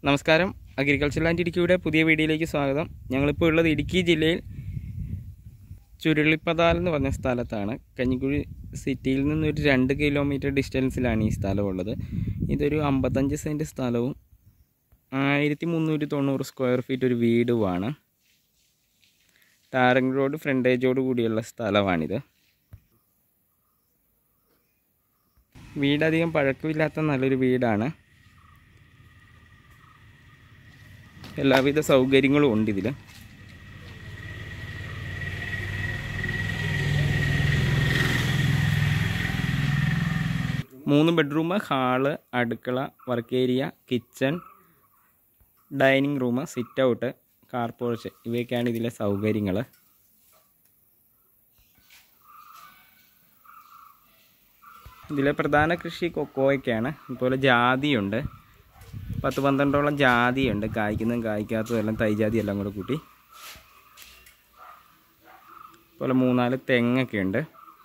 നമസ്കാരം agriculture land ഇടുക്കിയുടെ പുതിയ വീഡിയോയിലേക്ക് സ്വാഗതം ഞങ്ങളിപ്പോൾ ഉള്ളത് ഇടുക്കി ജില്ലയിൽ ചുരുളിപ്പതാൽ എന്ന് പറഞ്ഞ സ്ഥലത്താണ് കഞ്ഞിക്കുഴി സിറ്റിയിൽ നിന്ന് ഒരു രണ്ട് കിലോമീറ്റർ ഡിസ്റ്റൻസിലാണ് ഈ സ്ഥലം ഉള്ളത് ഇതൊരു അമ്പത്തഞ്ച് സെൻറ്റ് സ്ഥലവും ആയിരത്തി മുന്നൂറ്റി തൊണ്ണൂറ് സ്ക്വയർ ഫീറ്റ് ഒരു വീടുമാണ് ടാറിംഗ് റോഡ് ഫ്രണ്ടേജോട് കൂടിയുള്ള സ്ഥലമാണിത് വീടധികം പഴക്കമില്ലാത്ത നല്ലൊരു വീടാണ് എല്ലാവിധ സൗകര്യങ്ങളും ഉണ്ട് ഇതിൽ മൂന്ന് ബെഡ്റൂം ഹാള് അടുക്കള work area kitchen dining room sit out car porch ഇവയൊക്കെയാണ് ഇതിലെ സൗകര്യങ്ങൾ ഇതിലെ പ്രധാന കൃഷി കൊക്കോയൊക്കെയാണ് അതുപോലെ ജാതിയുണ്ട് പത്ത് പന്ത്രണ്ടോളം ജാതിയുണ്ട് കായ്ക്കുന്നതും കായ്ക്കാത്തതും എല്ലാം തൈജാതി എല്ലാം കൂടെ കൂട്ടി അതുപോലെ മൂന്നാല് തെങ്ങൊക്കെ ഉണ്ട്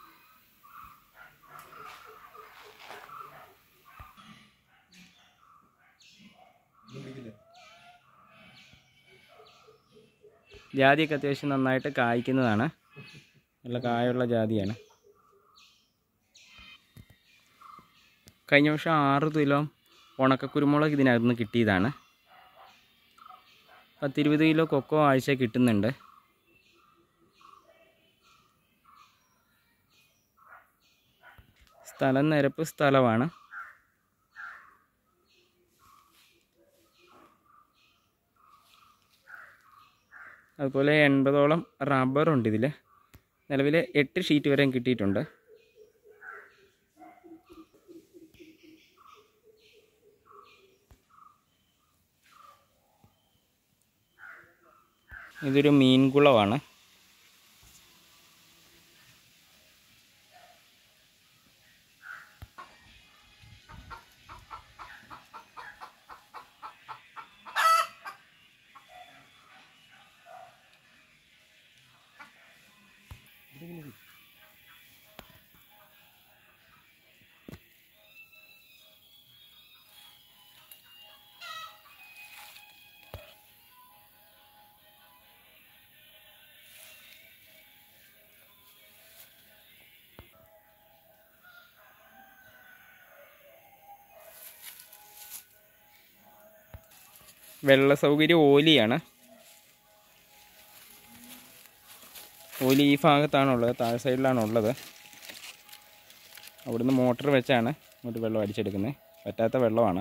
ജാതിയൊക്കെ അത്യാവശ്യം നന്നായിട്ട് കായ്ക്കുന്നതാണ് നല്ല കായുള്ള ജാതിയാണ് കഴിഞ്ഞ വർഷം ആറ് കിലോ ഉണക്കക്കുരുമുളക് ഇതിനകത്ത് നിന്ന് കിട്ടിയതാണ് പത്തിരുപത് കിലോ കൊക്കോ ആഴ്ച കിട്ടുന്നുണ്ട് സ്ഥലം നിരപ്പ് സ്ഥലമാണ് അതുപോലെ എൺപതോളം റബ്ബറുണ്ട് ഇതിൽ നിലവിൽ എട്ട് ഷീറ്റ് വരെയും കിട്ടിയിട്ടുണ്ട് ഇതൊരു മീൻകുളമാണ് വെള്ള സൗകര്യം ഓലിയാണ് ഓലി ഈ ഭാഗത്താണുള്ളത് താഴെ സൈഡിലാണ് ഉള്ളത് അവിടുന്ന് മോട്ടർ വെച്ചാണ് ഇങ്ങോട്ട് വെള്ളം അടിച്ചെടുക്കുന്നത് പറ്റാത്ത വെള്ളമാണ്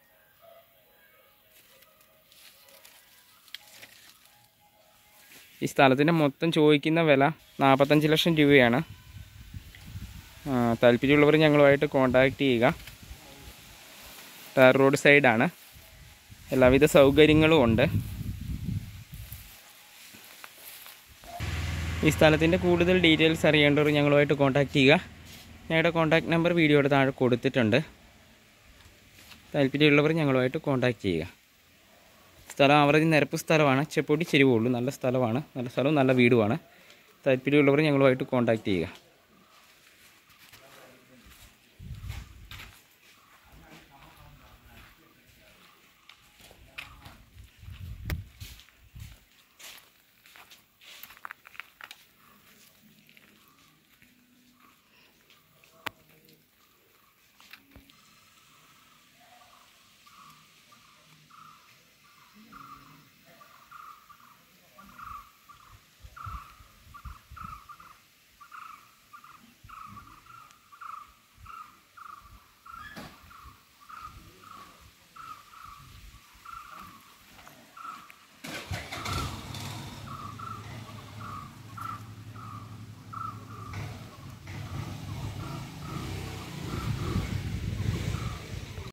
ഈ സ്ഥലത്തിൻ്റെ മൊത്തം ചോദിക്കുന്ന വില നാൽപ്പത്തഞ്ച് ലക്ഷം രൂപയാണ് ആ, താല്പര്യമുള്ളവർ ഞങ്ങളുമായിട്ട് കോൺടാക്റ്റ് ചെയ്യുക ടാർ റോഡ് സൈഡാണ് എല്ലാവിധ സൗകര്യങ്ങളും ഉണ്ട് ഈ സ്ഥലത്തിൻ്റെ കൂടുതൽ ഡീറ്റെയിൽസ് അറിയേണ്ടവർ ഞങ്ങളുമായിട്ട് കോൺടാക്റ്റ് ചെയ്യുക ഞങ്ങളുടെ കോൺടാക്റ്റ് നമ്പർ വീഡിയോയുടെ താഴെ കൊടുത്തിട്ടുണ്ട് താല്പര്യമുള്ളവർ ഞങ്ങളുമായിട്ട് കോൺടാക്റ്റ് ചെയ്യുക സ്ഥലം ആവറേജ് നിരപ്പ് സ്ഥലമാണ് ചെപ്പൊടി ചെരിവുള്ളൂ നല്ല സ്ഥലമാണ് നല്ല സ്ഥലവും നല്ല വീടുമാണ് താല്പര്യമുള്ളവർ ഞങ്ങളുമായിട്ട് കോൺടാക്റ്റ് ചെയ്യുക